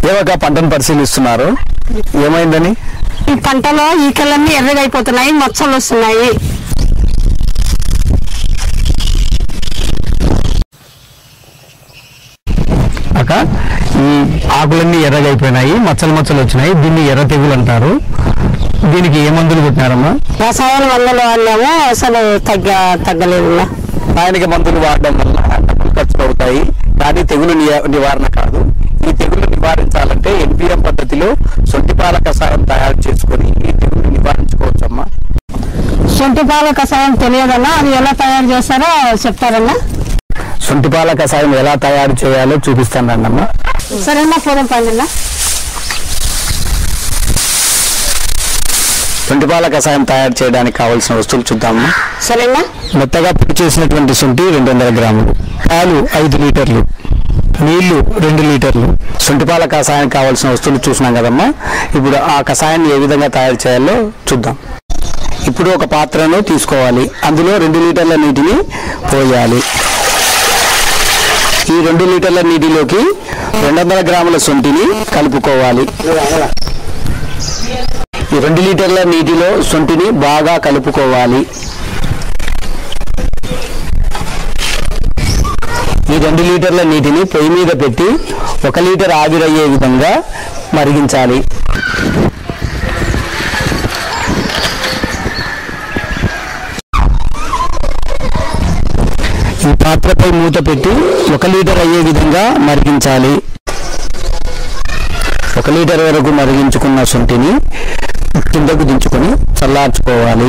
ఏవక పంటను పరిశీలిస్తున్నారు ఏమైందని ఈ పంటలో ఈకలన్నీ ఎర్రగా అయిపోతున్నాయి మచ్చలు వస్తున్నాయి అక్క ఈ ఆకులన్నీ ఎర్రగా అయిపోయినాయి మచ్చలు మచ్చలు వచ్చినాయి దీన్ని ఎర్ర తెగులు అంటారు దీనికి ఏ మందులు కొట్టినారమ్మా రసాయన మందులు వాడినాము అసలు తగ్గ తగ్గలేదు రాసాయనిక మందులు వాడడం వల్ల డబ్బులు ఖర్చు అవుతాయి కానీ తెగులు నియ- నివారణ కాదు ఈ తెగులు నివారించాలంటే ఎన్పిఎం పద్ధతిలో సొంటిపాల కషాయం తయారు చేసుకొని ఈ తెగులు నివారించుకోవచ్చమ్మా సొంటి పాల కషాయం తెలియదన్నా అది ఎలా తయారు చేస్తారో చెప్తారన్నా సొంటిపాల కషాయం ఎలా తయారు చేయాలో చూపిస్తానమ్మా సరేనా పూర్వం పండినా సొంటిపాల కషాయం తయారు చేయడానికి కావాల్సిన వస్తువులు చూద్దామా సరేనా మెత్తగా పొడి చేసినటువంటి శొంఠి రెండు వందల గ్రాములు పాలు ఐదు లీటర్లు నీళ్లు రెండు లీటర్లు శొంఠిపాల కషాయానికి కావాల్సిన వస్తువులు చూసినాం కదమ్మా ఇప్పుడు ఆ కషాయాన్ని ఏ విధంగా తయారు చేయాలో చూద్దాం ఇప్పుడు ఒక పాత్రను తీసుకోవాలి అందులో రెండు లీటర్ల నీటిని పోయాలి ఈ రెండు లీటర్ల నీటిలోకి రెండు వందల గ్రాముల శొంఠిని కలుపుకోవాలి ఈ రెండు లీటర్ల నీటిలో శొంఠిని బాగా కలుపుకోవాలి ఈ రెండు లీటర్ల నీటిని పొయ్యి మీద పెట్టి ఒక లీటర్ ఆవిరయ్యే విధంగా మరిగించాలి ఈ పాత్రపై మూత పెట్టి ఒక లీటర్ అయ్యే విధంగా మరిగించాలి ఒక లీటర్ వరకు మరిగించుకున్న శొంఠిని కిందకు దించుకొని చల్లార్చుకోవాలి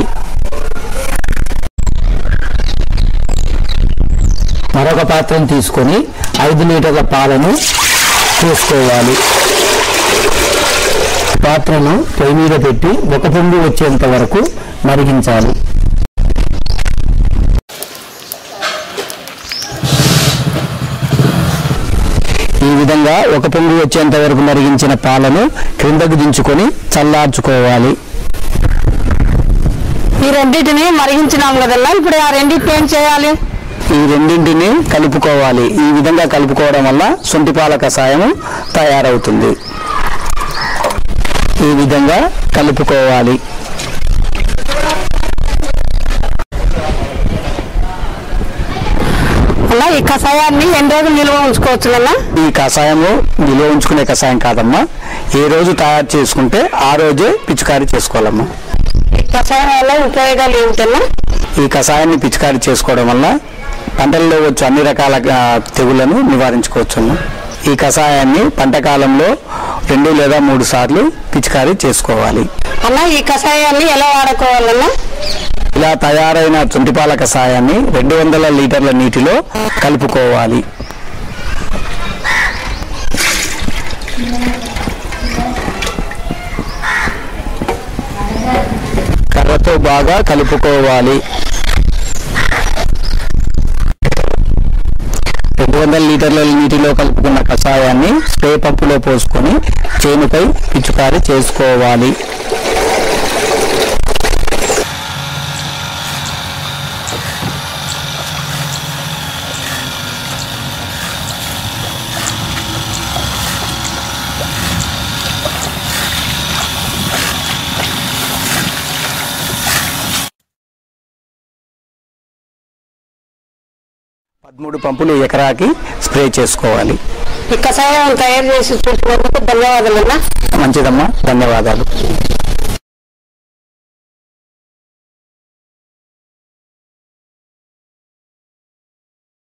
మరొక పాత్రను తీసుకొని ఐదు లీటర్ల పాలను తీసుకోవాలి పాత్రను పొయ్యి మీద పెట్టి ఒక పొంగు వచ్చేంత వరకు మరిగించాలి ఈ విధంగా ఒక పొంగు వచ్చేంత వరకు మరిగించిన పాలను క్రిందకు దించుకొని చల్లార్చుకోవాలి ఈ రెండింటిని మరిగించినాం కదన్నా ఇప్పుడు ఆ రెండింటిని ఏం చేయాలి ఈ రెండింటిని కలుపుకోవాలి ఈ విధంగా కలుపుకోవడం వల్ల శొంఠిపాల కషాయం తయారవుతుంది ఈ విధంగా కలుపుకోవాలి అలా ఈ కషాయాన్ని ఎన్ని రోజులు నిల్వ ఉంచుకోవచ్చు కన్నా ఈ కషాయము నిల్వ ఉంచుకునే కషాయం కాదమ్మా ఏ రోజు తయారు చేసుకుంటే ఆ రోజే పిచికారీ చేసుకోవాలమ్మా కషాయం వల్ల ఉపయోగాలు ఏమిటన్నా ఈ కషాయాన్ని పిచికారీ చేసుకోవడం వల్ల పంటల్లో వచ్చే అన్ని రకాల ఆ, తెగుళ్లను నివారించుకోవచ్చును ఈ కషాయాన్ని పంట కాలంలో రెండు లేదా మూడు సార్లు పిచికారీ చేసుకోవాలి అన్న ఈ కషాయాన్ని ఎలా వాడుకోవాలన్నా ఇలా తయారైన చుంటిపాల కషాయాన్ని రెండు వందల లీటర్ల నీటిలో కలుపుకోవాలి కర్రతో బాగా కలుపుకోవాలి రెండు వందల లీటర్ల నీటిలో కలుపుకున్న కషాయాన్ని స్ప్రే పంపులో పోసుకొని చేనుపై పిచుకారి చేసుకోవాలి పదమూడు పంపులు ఎకరాకి స్ప్రే చేసుకోవాలి ఈ కషాయం తయారు చేసి చూసినందుకు ధన్యవాదాలన్నా మంచిదమ్మా ధన్యవాదాలు